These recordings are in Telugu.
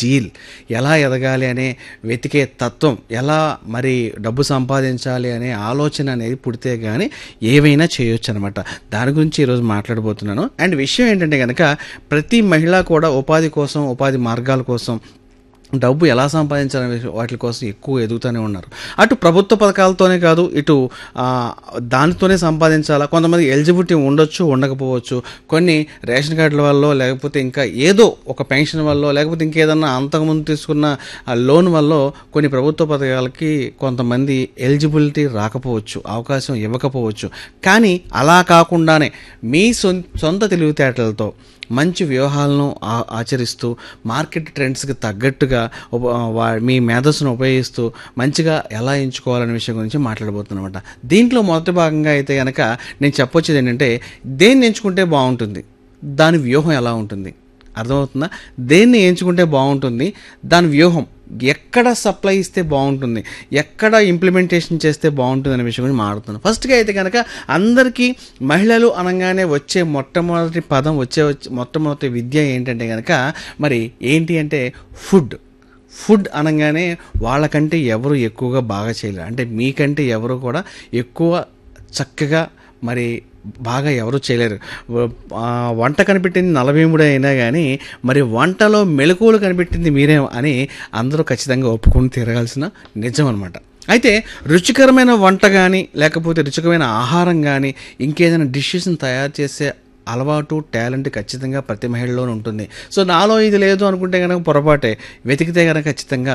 జీల్ ఎలా ఎదగాలి అనే వెతికే తత్వం ఎలా మరి డబ్బు సంపాదించాలి అనే ఆలోచన అనేది పుడితే కానీ ఏవైనా చేయొచ్చు అనమాట దాని గురించి ఈరోజు మాట్లాడబోతున్నాను అండ్ విషయం ఏంటంటే కనుక ప్రతి మహిళ కూడా ఉపాధి కోసం ఉపాధి మార్గాల కోసం డబ్బు ఎలా సంపాదించాలనే విషయం- వాటి కోసం ఎక్కువ ఎదుగుతూనే ఉన్నారు అటు ప్రభుత్వ పథకాలతోనే కాదు ఇటు ఆ, దానితోనే సంపాదించాలా కొంతమంది ఎలిజిబిలిటీ ఉండొచ్చు ఉండకపోవచ్చు కొన్ని రేషన్ కార్డుల వల్ల లేకపోతే ఇంకా ఏదో ఒక పెన్షన్ వల్ల లేకపోతే ఇంకేదన్నా అంతకుముందు తీసుకున్న ఆ లోన్ వల్ల కొన్ని ప్రభుత్వ పథకాలకి కొంతమంది ఎలిజిబిలిటీ రాకపోవచ్చు అవకాశం ఇవ్వకపోవచ్చు కానీ అలా కాకుండానే మీ సొం- సొంత తెలివితేటలతో మంచి వ్యూహాలను ఆ- ఆచరిస్తూ మార్కెట్ ట్రెండ్స్కి తగ్గట్టుగా ఉప- వా- మీ మేధస్సును ఉపయోగిస్తూ మంచిగా ఎలా ఎంచుకోవాలనే విషయం గురించి మాట్లాడబోతున్నమాట దీంట్లో మొదటి భాగంగా అయితే కనుక నేను చెప్పొచ్చేది ఏంటంటే దేన్ని ఎంచుకుంటే బాగుంటుంది దాని వ్యూహం ఎలా ఉంటుంది అర్థమవుతుందా దేన్ని ఎంచుకుంటే బాగుంటుంది దాని వ్యూహం ఎక్కడ సప్లై ఇస్తే బాగుంటుంది ఎక్కడ ఇంప్లిమెంటేషన్ చేస్తే బాగుంటుంది అనే విషయం గురించి మాట్లాడుతున్నాను ఫస్ట్గా అయితే కనుక అందరికీ మహిళలు అనగానే వచ్చే మొట్టమొదటి పదం వచ్చే వచ్చే- మొట్టమొదటి విద్య ఏంటంటే కనుక మరి ఏంటి అంటే ఫుడ్ ఫుడ్ అనగానే వాళ్ళకంటే ఎవరు ఎక్కువగా బాగా చేయలేరు అంటే మీకంటే ఎవరు కూడా ఎక్కువ చక్కగా మరి బాగా ఎవరు చేయలేరు వ- ఆ, వంట కనిపెట్టింది నలభీముడే అయినా కానీ మరి వంటలో మెలకువలు కనిపెట్టింది మీరే అని అందరూ ఖచ్చితంగా ఒప్పుకొని తిరగాల్సిన నిజం అనమాట అయితే రుచికరమైన వంట కానీ లేకపోతే రుచికరమైన ఆహారం కానీ ఇంకేదైనా డిషెస్ని తయారు చేసే అలవాటు టాలెంట్ ఖచ్చితంగా ప్రతి మహిళలోనూ ఉంటుంది సో నాలో ఇది లేదు అనుకుంటే కనుక పొరపాటే వెతికితే కనుక ఖచ్చితంగా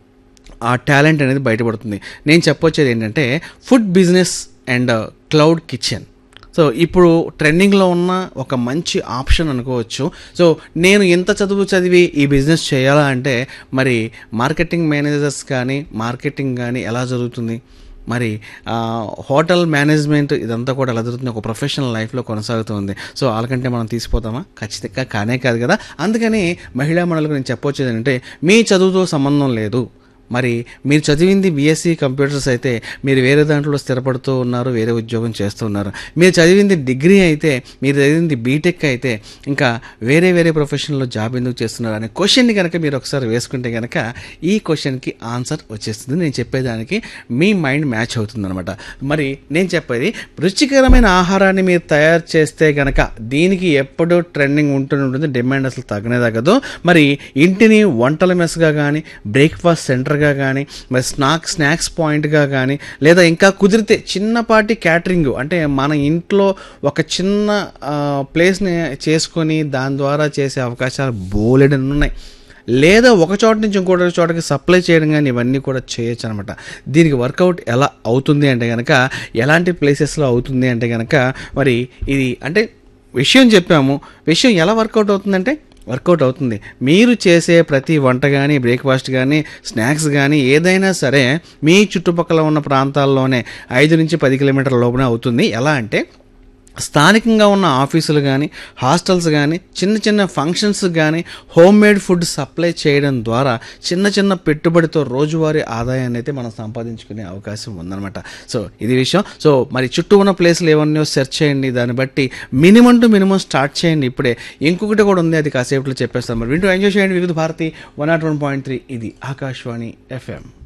ఆ టాలెంట్ అనేది బయటపడుతుంది నేను చెప్పొచ్చేది ఏంటంటే food business and cloud kitchen so ఇప్పుడు ట్రెండింగ్లో ఉన్న ఒక మంచి ఆప్షన్ అనుకోవచ్చు సో నేను ఎంత చదువు చదివి ఈ బిజినెస్ చేయాలా అంటే మరి మార్కెటింగ్ మేనేజర్స్ కానీ మార్కెటింగ్ కానీ ఎలా జరుగుతుంది మరి ఆ, హోటల్ మేనేజ్మెంట్ ఇదంతా కూడా ఎలా జరుగుతుంది ఒక ప్రొఫెషనల్ లైఫ్లో కొనసాగుతుంది సో వాళ్ళకంటే మనం తీసిపోతామా ఖచ్చితంగా కానే కాదు కదా అందుకని మహిళా మండలికి నేను చెప్పొచ్చేది ఏంటంటే మీ చదువుతో సంబంధం లేదు మరి మీరు చదివింది బీఎస్సీ కంప్యూటర్స్ అయితే మీరు వేరే దాంట్లో స్థిరపడుతూ ఉన్నారు వేరే ఉద్యోగం చేస్తూ ఉన్నారు మీరు చదివింది డిగ్రీ అయితే మీరు చదివింది బీటెక్ అయితే ఇంకా వేరే వేరే ప్రొఫెషన్లో జాబ్ ఎందుకు చేస్తున్నారు అనే క్వశ్చన్ని కనుక మీరు ఒకసారి వేసుకుంటే కనుక ఈ క్వశ్చన్కి ఆన్సర్ వచ్చేస్తుంది నేను చెప్పేదానికి మీ మైండ్ మ్యాచ్ అవుతుంది అనమాట మరి నేను చెప్పేది రుచికరమైన ఆహారాన్ని మీరు తయారు చేస్తే గనక దీనికి ఎప్పుడూ ట్రెండింగ్ ఉంటూనే ఉంటుంది డిమాండ్ అసలు తగ్గనే తగ్గదు మరి ఇంటిని వంటల మెస్గా కానీ బ్రేక్ఫాస్ట్ సెంటర్గా కానీ మరి స్నాక్ స్నాక్స్ పాయింట్గా కానీ లేదా ఇంకా కుదిరితే చిన్నపాటి క్యాటరింగ్ అంటే మన ఇంట్లో ఒక చిన్న ఆ, ప్లేస్ని చేసుకొని దాని ద్వారా చేసే అవకాశాలు బోలెడని ఉన్నాయి లేదా ఒక చోట నుంచి ఇంకో చోటకి సప్లై చేయడం కానీ ఇవన్నీ కూడా చేయొచ్చు అనమాట దీనికి వర్కౌట్ ఎలా అవుతుంది అంటే కనుక ఎలాంటి ప్లేసెస్లో అవుతుంది అంటే కనుక మరి ఇది అంటే విషయం చెప్పాము విషయం ఎలా వర్కౌట్ అవుతుందంటే వర్కౌట్ అవుతుంది మీరు చేసే ప్రతి వంట కానీ బ్రేక్ఫాస్ట్ కానీ స్నాక్స్ కానీ ఏదైనా సరే మీ చుట్టుపక్కల ఉన్న ప్రాంతాల్లోనే ఐదు నుంచి పది కిలోమీటర్ల లోపలే అవుతుంది ఎలా అంటే స్థానికంగా ఉన్న ఆఫీసులు కానీ హాస్టల్స్ కానీ చిన్న చిన్న ఫంక్షన్స్ కానీ హోమ్ మేడ్ ఫుడ్ సప్లై చేయడం ద్వారా చిన్న చిన్న పెట్టుబడితో రోజువారీ ఆదాయాన్ని అయితే మనం సంపాదించుకునే అవకాశం ఉందన్నమాట సో ఇది విషయం సో మరి చుట్టూ ఉన్న ప్లేస్లు ఏమన్నా సెర్చ్ చేయండి దాన్ని బట్టి మినిమం టు మినిమం స్టార్ట్ చేయండి ఇప్పుడే ఇంకొకటి కూడా ఉంది అది కాసేపులో చెప్పేస్తాం మరి వింటూ ఎంజాయ్ చేయండి Vividh Bharati one naught one point three ఇది ఆకాశవాణి ఎఫ్ఎం